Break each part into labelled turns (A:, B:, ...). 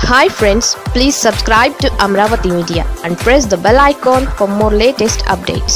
A: hi friends please subscribe to Amaravati media and press the bell icon for more latest updates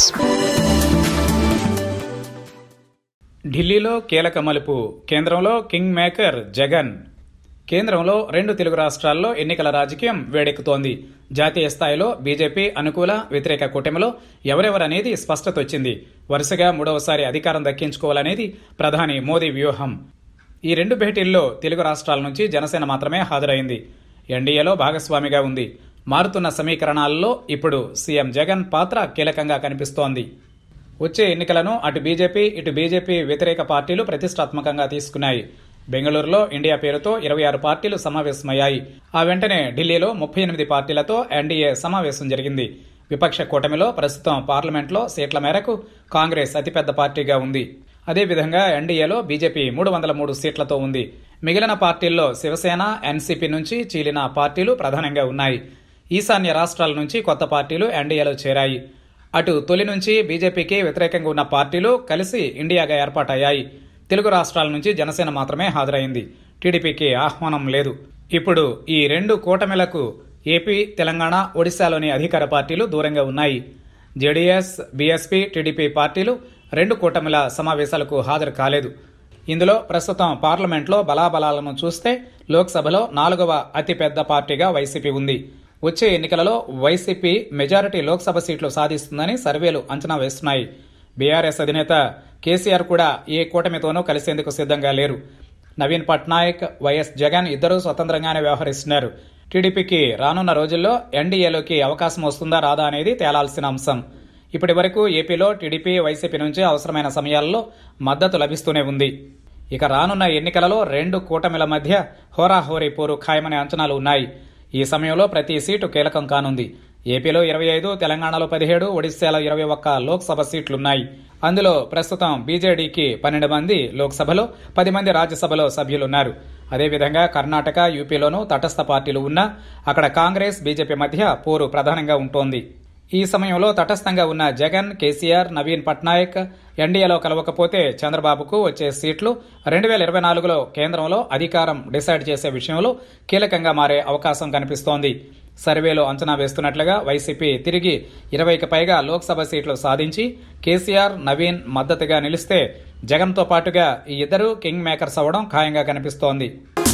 B: ఢిల్లీలో కీలక మలుపు కేంద్రంలో king maker Jagan కేంద్రంలో రెండు తెలుగు రాష్ట్రాల్లో ఎన్నికల రాజకీయం వేడెక్కుతోంది జాతీయ స్థాయిలో బీజేపీ అనుకూల వ్యతిరేక కూటమిలో ఎవరెవరనేది స్పష్టత వచ్చింది వరుసగా మూడవసారి అధికారం దక్కించుకోవాలనేది ప్రధాని మోదీ వ్యూహం ఈ రెండు భేటీల్లో తెలుగు రాష్ట్రాల నుంచి జనసేన మాత్రమే హాజరైంది ఎన్డీఏలో భాగస్వామిగా ఉంది మారుతున్న సమీకరణాల్లో ఇప్పుడు సీఎం జగన్ పాత్ర కీలకంగా కనిపిస్తోంది వచ్చే ఎన్నికలను అటు బీజేపీ ఇటు బీజేపీ వ్యతిరేక పార్టీలు ప్రతిష్టాత్మకంగా తీసుకున్నాయి బెంగళూరులో ఇండియా పేరుతో ఇరవై ఆరు పార్టీలు సమావేశమయ్యాయి ఆ వెంటనే ఢిల్లీలో ముప్పై ఎనిమిది పార్టీలతో ఎన్డీఏ సమావేశం జరిగింది విపక్ష కూటమిలో ప్రస్తుతం పార్లమెంట్లో సీట్ల మేరకు కాంగ్రెస్ అతిపెద్ద పార్టీగా ఉంది అదేవిధంగా ఎన్డీఏలో బీజేపీ మూడు వందల మూడు సీట్లతో ఉంది మిగిలిన పార్టీల్లో శివసేన ఎన్సీపీ నుంచి చీలిన పార్టీలు ప్రధానంగా ఉన్నాయి ఈశాన్య రాష్ట్రాల నుంచి కొత్త పార్టీలు ఎన్డీఏలో చేరాయి అటు తొలి నుంచి బీజేపీకి వ్యతిరేకంగా ఉన్న పార్టీలు కలిసి ఇండియాగా ఏర్పాటయ్యాయి తెలుగు రాష్ట్రాల నుంచి జనసేన మాత్రమే హాజరైంది టీడీపీకి ఆహ్వానం లేదు ఇప్పుడు ఈ రెండు కూటమిలకు ఏపీ తెలంగాణ ఒడిశాలోని అధికార పార్టీలు దూరంగా ఉన్నాయి జేడీఎస్ బీఎస్పీ టీడీపీ పార్టీలు రెండు కూటమిల సమావేశాలకు హాజరు కాలేదు ఇందులో ప్రస్తుతం పార్లమెంట్లో బలాబలాలను చూస్తే లోక్సభలో నాలుగవ అతిపెద్ద పార్టీగా వైసీపీ ఉంది వచ్చే ఎన్నికలలో వైసీపీ మెజారిటీ లోక్సభ సీట్లు సాధిస్తుందని సర్వేలు అంచనా వేస్తున్నాయి బీఆర్ఎస్ అధినేత కేసీఆర్ కూడా ఏ కూటమితోనూ కలిసేందుకు సిద్ధంగా లేరు నవీన్ పట్నాయక్ వైఎస్ జగన్ ఇద్దరూ స్వతంత్రంగానే వ్యవహరిస్తున్నారు టీడీపీకి రానున్న రోజుల్లో ఎన్డీఏలోకి అవకాశం వస్తుందా రాదా అనేది తేలాల్సిన అంశం ఇప్పటి వరకు ఏపీలో టీడీపీ వైసీపీ నుంచి అవసరమైన సమయాల్లో మద్దతు లభిస్తూనే ఉంది ఇక రానున్న ఎన్నికలలో రెండు కూటమిల మధ్య హోరాహోరీ పోరు ఖాయమనే అంచనాలు ఉన్నాయి ఈ సమయంలో ప్రతి సీటు కీలకం కానుంది ఏపీలో ఇరవై ఐదు తెలంగాణలో పదిహేడు ఒడిశాలో ఇరవై ఒక్క లోక్సభ సీట్లున్నాయి అందులో ప్రస్తుతం బీజేడీకి పన్నెండు మంది లోక్సభలో పది మంది రాజ్యసభలో సభ్యులున్నారు అదేవిధంగా కర్ణాటక యూపీలోనూ తటస్థ పార్టీలు ఉన్నా అక్కడ కాంగ్రెస్ బీజేపీ మధ్య పోరు ప్రధానంగా ఉంటోంది ఈ సమయంలో తటస్థంగా ఉన్న జగన్ కేసీఆర్ నవీన్ పట్నాయక్ ఎన్డీఏలో కలవకపోతే చంద్రబాబుకు వచ్చే సీట్లు రెండు వేల ఇరవై నాలుగులో కేంద్రంలో అధికారం డిసైడ్ చేసే విషయంలో కీలకంగా మారే అవకాశం కనిపిస్తోంది సర్వేలో అంచనా వేస్తున్నట్లుగా వైసీపీ తిరిగి ఇరవైకి పైగా లోక్సభ సీట్లు సాధించి కేసీఆర్ నవీన్ మద్దతుగా నిలిస్తే జగన్తో పాటుగా ఈ ఇద్దరు కింగ్ మేకర్స్ అవ్వడం ఖాయంగా కనిపిస్తోంది